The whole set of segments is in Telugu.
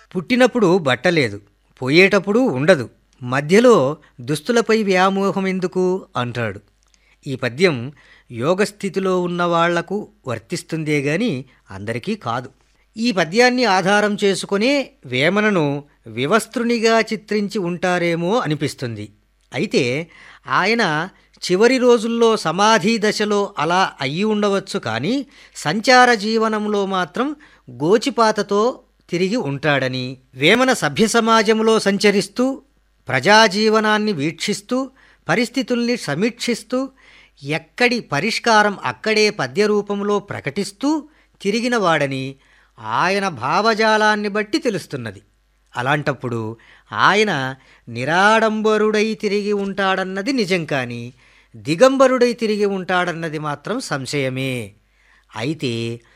పుట్టినప్పుడు బట్టలేదు పోయేటప్పుడు ఉండదు మధ్యలో దుస్తులపై వ్యామోహం ఎందుకు అంటాడు ఈ పద్యం యోగస్థితిలో ఉన్న వాళ్లకు వర్తిస్తుందే గాని అందరికీ కాదు ఈ పద్యాన్ని ఆధారం చేసుకునే వేమనను వివస్త్రునిగా చిత్రించి ఉంటారేమో అనిపిస్తుంది అయితే ఆయన చివరి రోజుల్లో సమాధి దశలో అలా అయ్యి ఉండవచ్చు కానీ సంచార జీవనంలో మాత్రం గోచిపాతతో తిరిగి ఉంటాడని వేమన సభ్య సమాజంలో సంచరిస్తూ ప్రజాజీవనాన్ని వీక్షిస్తూ పరిస్థితుల్ని సమీక్షిస్తూ ఎక్కడి పరిష్కారం అక్కడే పద్య రూపంలో ప్రకటిస్తూ తిరిగిన వాడని ఆయన భావజాలాన్ని బట్టి తెలుస్తున్నది అలాంటప్పుడు ఆయన నిరాడంబరుడై తిరిగి ఉంటాడన్నది నిజం కానీ దిగంబరుడై తిరిగి ఉంటాడన్నది మాత్రం సంశయమే అయితే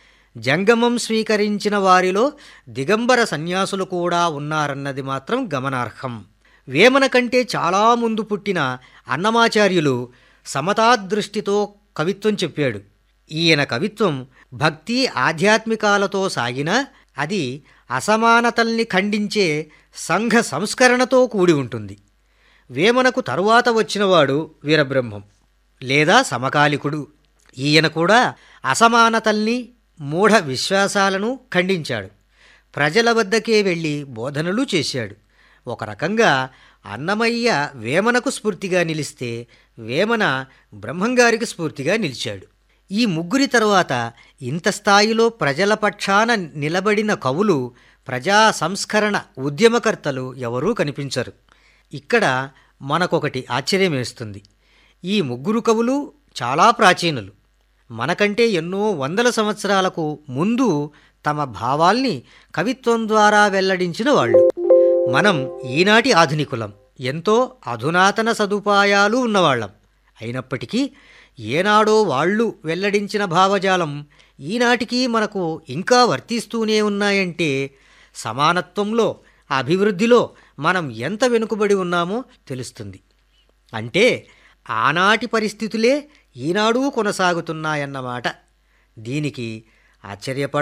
జంగమం స్వీకరించిన వారిలో దిగంబర సన్యాసులు కూడా ఉన్నారన్నది మాత్రం గమనార్హం వేమన కంటే చాలా ముందు పుట్టిన అన్నమాచార్యులు సమతాదృష్టితో కవిత్వం చెప్పాడు ఈయన కవిత్వం భక్తి ఆధ్యాత్మికాలతో సాగిన అది అసమానతల్ని ఖండించే సంఘ సంస్కరణతో కూడి ఉంటుంది వేమనకు తరువాత వచ్చినవాడు వీరబ్రహ్మం లేదా సమకాలికుడు ఈయన కూడా అసమానతల్ని మూఢ విశ్వాసాలను ఖండించాడు ప్రజల వద్దకే వెళ్ళి బోధనలు చేశాడు ఒక రకంగా అన్నమయ్య వేమనకు స్ఫూర్తిగా నిలిస్తే వేమన బ్రహ్మంగారికి స్ఫూర్తిగా నిలిచాడు ఈ ముగ్గురి తరువాత ఇంత స్థాయిలో ప్రజల పక్షాన నిలబడిన కవులు ప్రజా సంస్కరణ ఉద్యమకర్తలు ఎవరూ కనిపించరు ఇక్కడ మనకొకటి ఆశ్చర్యమేస్తుంది ఈ ముగ్గురు కవులు చాలా ప్రాచీనులు మనకంటే ఎన్నో వందల సంవత్సరాలకు ముందు తమ భావాల్ని కవిత్వం ద్వారా వెల్లడించిన వాళ్ళు మనం ఈనాటి ఆధునికులం ఎంతో అధునాతన సదుపాయాలు ఉన్నవాళ్ళం అయినప్పటికీ ఏనాడో వాళ్ళు వెల్లడించిన భావజాలం ఈనాటికి మనకు ఇంకా వర్తిస్తూనే ఉన్నాయంటే సమానత్వంలో అభివృద్ధిలో మనం ఎంత వెనుకబడి ఉన్నామో తెలుస్తుంది అంటే ఆనాటి పరిస్థితులే ఈనాడూ కొనసాగుతున్నాయన్నమాట దీనికి ఆశ్చర్యపడ